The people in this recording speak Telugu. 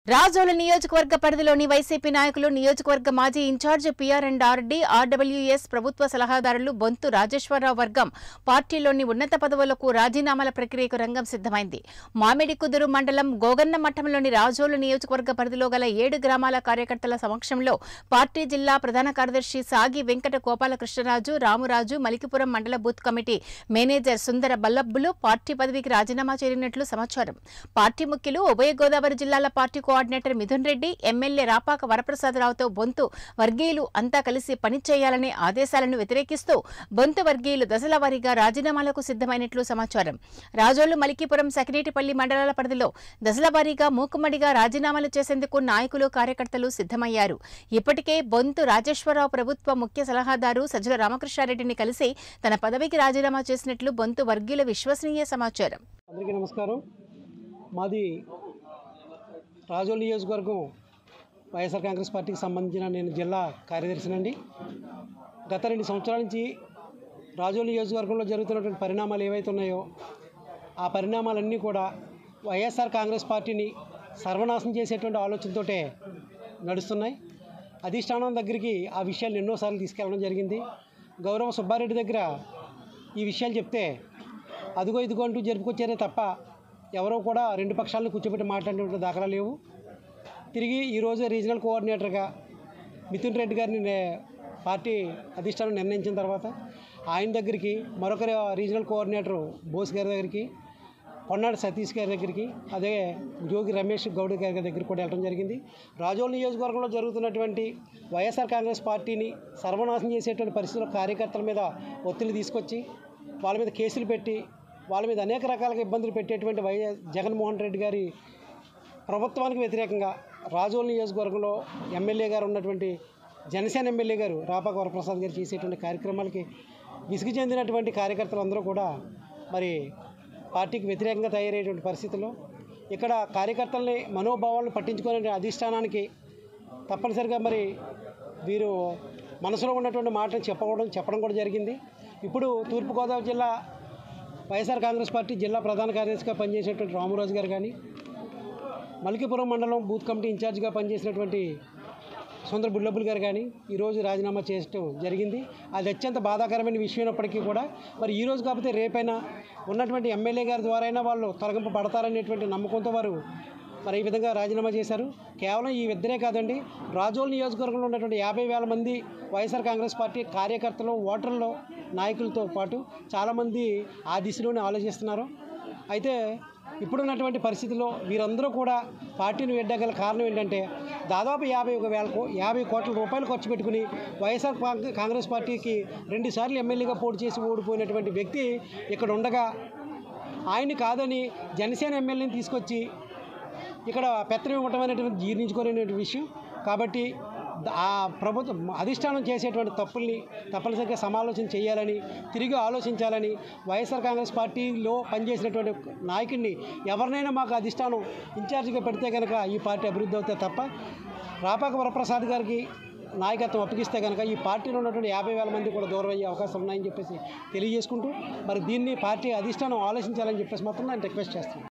రాజోలు నియోజకవర్గ పరిధిలోని వైసీపీ నాయకులు నియోజకవర్గ మాజీ incharge PR and RD RWS ప్రభుత్వ సలహాదారులు బొంతు రాజేశ్వరరావు వర్గం పార్టీలోని ఉన్నత పదవులకు రాజీనామాల ప్రక్రియకు రంగం సిద్దమైంది మామిడి కుదురు మండలం గోగన్న మఠంలోని రాజోలు నియోజకవర్గ పరిధిలో గల ఏడు గ్రామాల కార్యకర్తల సమక్షంలో పార్టీ జిల్లా ప్రధాన కార్యదర్శి సాగి వెంకట గోపాలకృష్ణరాజు రామురాజు మలికిపురం మండల బూత్ కమిటీ మేనేజర్ సుందర బల్లబ్బులు పార్టీ పదవికి రాజీనామా చేరినట్లు సమాచారం పార్టీ ముఖ్యులు ఉభయ గోదావరి జిల్లాల party coordinator Mithun Reddy MLA Rapaka వరప్రసాదరావుతో బొంతు వర్గీయులు అంతా కలిసి పనిచేయాలనే ఆదేశాలను వ్యతిరేకిస్తూ బొంతు వర్గీయులు దశల వారీగా రాజీనామాలకు సిద్దమైనట్లు సమాచారం రాజోలు మలికీపురం సకినేటిపల్లి మండలాల పరిధిలో దశల వారీగా మూకుమ్మడిగా రాజీనామాలు చేసేందుకు నాయకులు కార్యకర్తలు సిద్దమయ్యారు ఇప్పటికే బొంతు రాజేశ్వరరావు ప్రభుత్వ ముఖ్య సలహాదారు సజ్జల రామకృష్ణారెడ్డిని కలిసి తన పదవికి రాజీనామా చేసినట్లు బొంతు వర్గీయుల విశ్వసనీయ సమాచారం అందరికీ నమస్కారం మాది రాజోల్ నియోజకవర్గం వైఎస్ఆర్ కాంగ్రెస్ పార్టీకి సంబంధించిన నేను జిల్లా కార్యదర్శినండి గత రెండు సంవత్సరాల నుంచి రాజోల్ నియోజకవర్గంలో జరుగుతున్నటువంటి పరిణామాలు ఏవైతే ఉన్నాయో ఆ పరిణామాలన్నీ కూడా వైఎస్ఆర్ కాంగ్రెస్ పార్టీని సర్వనాశనం చేసేటువంటి ఆలోచనతోటే నడుస్తున్నాయి అధిష్టానం దగ్గరికి ఆ విషయాలు ఎన్నోసార్లు తీసుకెళ్ళడం జరిగింది గౌరవ సుబ్బారెడ్డి దగ్గర ఈ విషయాలు చెప్తే అదిగో ఇదిగో అంటూ జరుపుకొచ్చారే తప్ప ఎవరో కూడా రెండు పక్షాలను కూర్చోబెట్టి మాట్లాడినటువంటి దాఖలా లేవు తిరిగి ఈరోజు రీజనల్ కోఆర్డినేటర్గా మిథున్ రెడ్డి గారిని నే- పార్టీ అధిష్టానం నిర్ణయించిన తర్వాత ఆయన దగ్గరికి మరొక రీజనల్ కోఆర్డినేటర్ బోస్ గారి దగ్గరికి పొన్నాడు సతీష్ గారి దగ్గరికి అదే జోగి రమేష్ గౌడ్ గారి దగ్గరికి కూడా వెళ్ళడం జరిగింది రాజోల్ నియోజకవర్గంలో జరుగుతున్నటువంటి వైఎస్ఆర్ కాంగ్రెస్ పార్టీని సర్వనాశనం చేసేటువంటి పరిస్థితుల్లో కార్యకర్తల మీద ఒత్తిడి తీసుకొచ్చి వాళ్ళ మీద కేసులు పెట్టి వాళ్ళ మీద అనేక రకాలుగా ఇబ్బందులు పెట్టేటువంటి వైఎస్ జగన్మోహన్ రెడ్డి గారి ప్రభుత్వానికి వ్యతిరేకంగా రాజోల్ నియోజకవర్గంలో ఎమ్మెల్యే గారు ఉన్నటువంటి జనసేన ఎమ్మెల్యే గారు రాపాక వరప్రసాద్ గారు చేసేటువంటి కార్యక్రమాలకి విసుగు చెందినటువంటి కార్యకర్తలందరూ కూడా మరి పార్టీకి వ్యతిరేకంగా తయారయ్యేటువంటి పరిస్థితుల్లో ఇక్కడ కార్యకర్తల్ని మనోభావాలను పట్టించుకునే అధిష్టానానికి తప్పనిసరిగా మరి వీరు మనసులో ఉన్నటువంటి మాటలు చెప్పడం చెప్పడం కూడా జరిగింది ఇప్పుడు తూర్పుగోదావరి జిల్లా వైఎస్ఆర్ కాంగ్రెస్ పార్టీ జిల్లా ప్రధాన కార్యదర్శిగా పనిచేసేటువంటి రామరాజు గారు కానీ మలికిపురం మండలం బూత్ కమిటీ ఇన్ఛార్జిగా పనిచేసినటువంటి సుందర బుల్లబ్బుల్ గారు కానీ ఈరోజు రాజీనామా చేయడం జరిగింది అది అత్యంత బాధాకరమైన విషయం అయినప్పటికీ కూడా మరి ఈ రోజు కాకపోతే రేపైనా ఉన్నటువంటి ఎమ్మెల్యే గారి ద్వారా అయినా వాళ్ళు తొలగింపు పడతారనేటువంటి నమ్మకంతో వారు మరి ఈ విధంగా రాజీనామా చేశారు కేవలం ఈ ఇద్దరే కాదండి రాజోల్ నియోజకవర్గంలో ఉన్నటువంటి యాభై వేల మంది వైఎస్ఆర్ కాంగ్రెస్ పార్టీ కార్యకర్తలు ఓటర్లు నాయకులతో పాటు చాలామంది ఆ దిశలోనే ఆలోచిస్తున్నారు అయితే ఇప్పుడున్నటువంటి పరిస్థితుల్లో వీరందరూ కూడా పార్టీని వెడ్డగల కారణం ఏంటంటే దాదాపు యాభై ఒక వేల కో యాభై కోట్ల రూపాయలు ఖర్చు పెట్టుకుని వైఎస్ఆర్ కాంగ్- కాంగ్రెస్ పార్టీకి రెండుసార్లు ఎమ్మెల్యేగా పోటీ చేసి ఓడిపోయినటువంటి వ్యక్తి ఇక్కడ ఉండగా ఆయన్ని కాదని జనసేన ఎమ్మెల్యేని తీసుకొచ్చి ఇక్కడ పెత్తనం ఇవ్వటం అనేటువంటి జీర్ణించుకోలేనటువంటి విషయం కాబట్టి ద- ఆ ప్రభుత్వం అధిష్టానం చేసేటువంటి తప్పుల్ని తప్పనిసరిగా సమాలోచన చేయాలని తిరిగి ఆలోచించాలని వైఎస్ఆర్ కాంగ్రెస్ పార్టీలో పనిచేసినటువంటి నాయకుడిని ఎవరినైనా మాకు అధిష్టానం ఇన్ఛార్జిగా పెడితే కనుక ఈ పార్టీ అభివృద్ధి అవుతే తప్ప రాపాక వరప్రసాద్ గారికి నాయకత్వం అప్పగిస్తే కనుక ఈ పార్టీలో ఉన్నటువంటి యాభై వేల మంది కూడా దూరం అయ్యే అవకాశం ఉన్నాయని చెప్పేసి తెలియజేసుకుంటూ మరి దీన్ని పార్టీ అధిష్టానం ఆలోచించాలని చెప్పేసి మాత్రం నేను రిక్వెస్ట్ చేస్తున్నాను